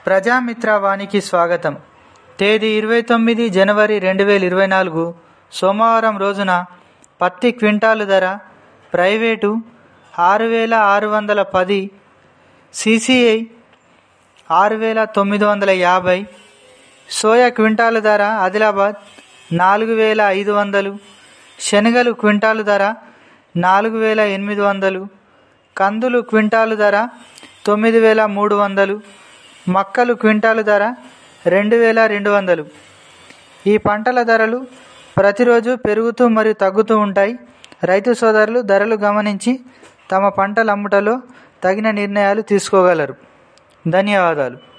ప్రజామిత్ర వానికి స్వాగతం తేదీ ఇరవై తొమ్మిది జనవరి రెండు వేల ఇరవై నాలుగు సోమవారం రోజున పత్తి క్వింటాలు ధర ప్రైవేటు ఆరు వేల ఆరు వందల పది సిసిఐ ఆరు వేల తొమ్మిది వందల యాభై సోయా క్వింటాలు ధర ఆదిలాబాద్ నాలుగు వేల ఐదు వందలు శనగలు క్వింటాలు ధర నాలుగు వేల ఎనిమిది వందలు కందులు క్వింటాలు ధర తొమ్మిది వేల మూడు వందలు మక్కలు క్వింటాలు ధర రెండు వేల రెండు వందలు ఈ పంటల ధరలు ప్రతిరోజు పెరుగుతూ మరియు తగ్గుతూ ఉంటాయి రైతు సోదరులు ధరలు గమనించి తమ పంటల అమ్ముటలో తగిన నిర్ణయాలు తీసుకోగలరు ధన్యవాదాలు